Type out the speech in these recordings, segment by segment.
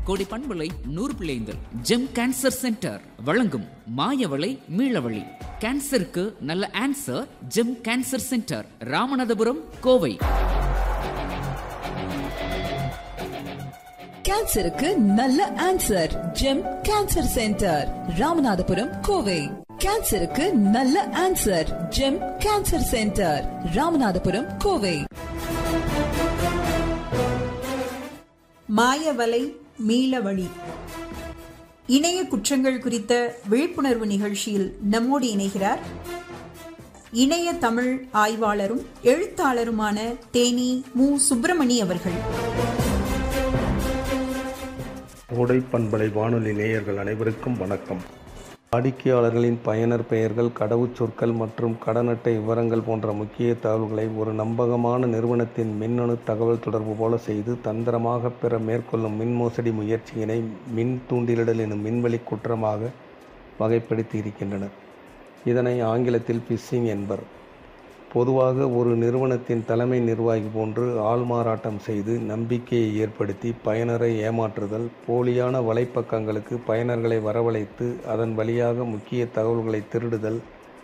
கோடி பண்பலை நூறு பிள்ளைந்தல் ஜெம் கேன்சர் சென்டர் வழங்கும் மாயவளை மீளவழி கேன்சருக்கு நல்ல answer Gem cancer centre Ramanathapuram Kovai கேன்சருக்கு நல்ல answer Gem cancer centre Ramanathapuram Kovai கேன்சருக்கு நல்ல answer Gem cancer centre Ramanathapuram Kovai மாயவலை மீளவழி இணைய குற்றங்கள் குறித்த விழிப்புணர்வு நிகழ்ச்சியில் நம்மோடு இணைகிறார் இணைய தமிழ் ஆய்வாளரும் எழுத்தாளருமான தேனி மு சுப்பிரமணி அவர்கள் கோடை பண்பலை வானொலி நேயர்கள் அனைவருக்கும் வணக்கம் வாடிக்கையாளர்களின் பயனர் பெயர்கள் கடவுச்சொற்கள் மற்றும் கடன் அட்டை விவரங்கள் போன்ற முக்கிய தகவல்களை ஒரு நம்பகமான நிறுவனத்தின் மின்னணு தகவல் தொடர்பு போல செய்து தந்திரமாக பெற மேற்கொள்ளும் மின் மோசடி முயற்சியினை மின் தூண்டிலிடல் எனும் மின்வெளி குற்றமாக வகைப்படுத்தி இருக்கின்றனர் இதனை ஆங்கிலத்தில் பிஸ்ஸிங் என்பர் பொதுவாக ஒரு நிறுவனத்தின் தலைமை நிர்வாகி போன்று ஆள்மாறாட்டம் செய்து நம்பிக்கையை ஏற்படுத்தி பயனரை ஏமாற்றுதல் போலியான வலைப்பக்கங்களுக்கு பயனர்களை வரவழைத்து அதன் வழியாக முக்கிய தகவல்களை திருடுதல்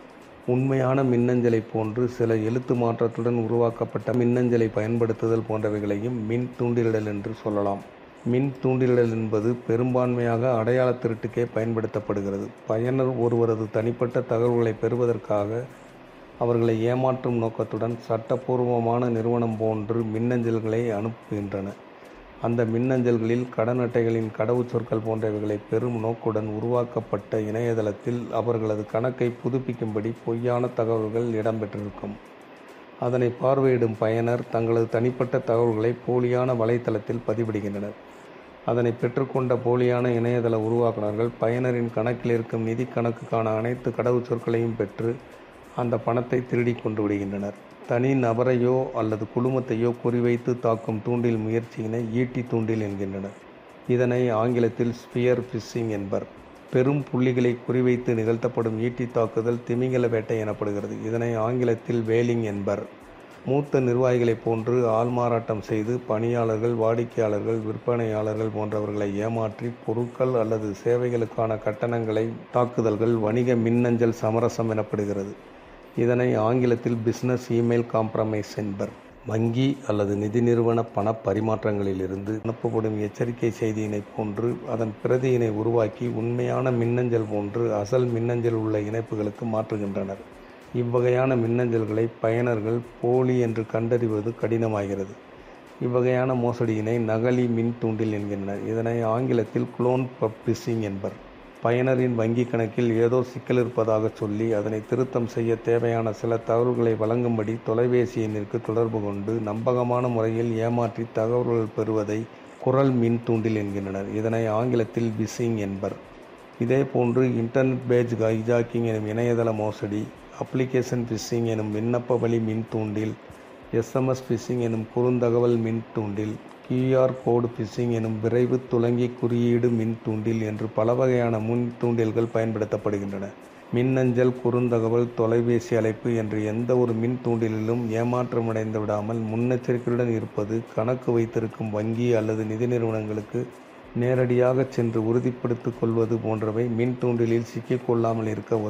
உண்மையான மின்னஞ்சலை போன்று சில எழுத்து மாற்றத்துடன் உருவாக்கப்பட்ட மின்னஞ்சலை பயன்படுத்துதல் போன்றவைகளையும் மின் தூண்டிலிடல் என்று சொல்லலாம் மின் தூண்டிலிடல் என்பது பெரும்பான்மையாக அடையாள திருட்டுக்கே பயன்படுத்தப்படுகிறது பயனர் ஒருவரது தனிப்பட்ட தகவல்களை பெறுவதற்காக அவர்களை ஏமாற்றும் நோக்கத்துடன் சட்டப்பூர்வமான நிறுவனம் போன்று மின்னஞ்சல்களை அனுப்புகின்றன அந்த மின்னஞ்சல்களில் கடன் அட்டைகளின் கடவுச்சொற்கள் போன்றவைகளை பெறும் நோக்குடன் உருவாக்கப்பட்ட இணையதளத்தில் அவர்களது கணக்கை புதுப்பிக்கும்படி பொய்யான தகவல்கள் இடம்பெற்றிருக்கும் அதனை பார்வையிடும் பயனர் தங்களது தனிப்பட்ட தகவல்களை போலியான வலைத்தளத்தில் பதிவிடுகின்றனர் அதனை பெற்றுக்கொண்ட போலியான இணையதள உருவாக்குநர்கள் பயனரின் கணக்கில் இருக்கும் நிதி கணக்குக்கான அனைத்து கடவுச்சொற்களையும் பெற்று அந்த பணத்தை திருடி கொண்டு விடுகின்றனர் தனி நபரையோ அல்லது குழுமத்தையோ குறிவைத்து தாக்கும் தூண்டில் முயற்சியினை ஈட்டி தூண்டில் என்கின்றனர் இதனை ஆங்கிலத்தில் ஸ்பியர் ஃபிஷிங் என்பர் பெரும் புள்ளிகளை குறிவைத்து நிகழ்த்தப்படும் ஈட்டி தாக்குதல் திமிங்கல வேட்டை எனப்படுகிறது இதனை ஆங்கிலத்தில் வேலிங் என்பர் மூத்த நிர்வாகிகளைப் போன்று ஆள்மாறாட்டம் செய்து பணியாளர்கள் வாடிக்கையாளர்கள் விற்பனையாளர்கள் போன்றவர்களை ஏமாற்றி பொருட்கள் அல்லது சேவைகளுக்கான கட்டணங்களை தாக்குதல்கள் வணிக மின்னஞ்சல் சமரசம் எனப்படுகிறது இதனை ஆங்கிலத்தில் பிசினஸ் இமெயில் காம்ப்ரமைஸ் என்பர் வங்கி அல்லது நிதி நிறுவன பண பரிமாற்றங்களிலிருந்து அனுப்பப்படும் எச்சரிக்கை செய்தியினை போன்று அதன் பிரதியினை உருவாக்கி உண்மையான மின்னஞ்சல் போன்று அசல் மின்னஞ்சல் உள்ள இணைப்புகளுக்கு மாற்றுகின்றனர் இவ்வகையான மின்னஞ்சல்களை பயனர்கள் போலி என்று கண்டறிவது கடினமாகிறது இவ்வகையான மோசடியினை நகலி மின் தூண்டில் என்கின்றனர் இதனை ஆங்கிலத்தில் குளோன் பப்ளிஷிங் என்பர் பயனரின் வங்கி கணக்கில் ஏதோ சிக்கல் இருப்பதாக சொல்லி அதனை திருத்தம் செய்ய தேவையான சில தகவல்களை வழங்கும்படி தொலைபேசி எண்ணிற்கு தொடர்பு கொண்டு நம்பகமான முறையில் ஏமாற்றி தகவல்கள் பெறுவதை குரல் மின் தூண்டில் என்கின்றனர் இதனை ஆங்கிலத்தில் பிசிங் என்பர் இதேபோன்று இன்டர்நெட் பேஜ் ஹைஜாக்கிங் எனும் இணையதள மோசடி அப்ளிகேஷன் ஃபிஷிங் எனும் விண்ணப்ப வழி மின் தூண்டில் எஸ்எம்எஸ் ஃபிஷிங் எனும் குறுந்தகவல் மின் தூண்டில் கியூஆர் கோடு ஃபிஷிங் எனும் விரைவு துலங்கி குறியீடு மின் தூண்டில் என்று பல வகையான முன் தூண்டில்கள் பயன்படுத்தப்படுகின்றன மின்னஞ்சல் குறுந்தகவல் தொலைபேசி அழைப்பு என்று எந்த ஒரு மின் தூண்டிலிலும் ஏமாற்றமடைந்து விடாமல் முன்னெச்சரிக்கையுடன் இருப்பது கணக்கு வைத்திருக்கும் வங்கி அல்லது நிதி நிறுவனங்களுக்கு நேரடியாக சென்று உறுதிப்படுத்திக் கொள்வது போன்றவை மின் தூண்டிலில் சிக்கிக்கொள்ளாமல் இருக்க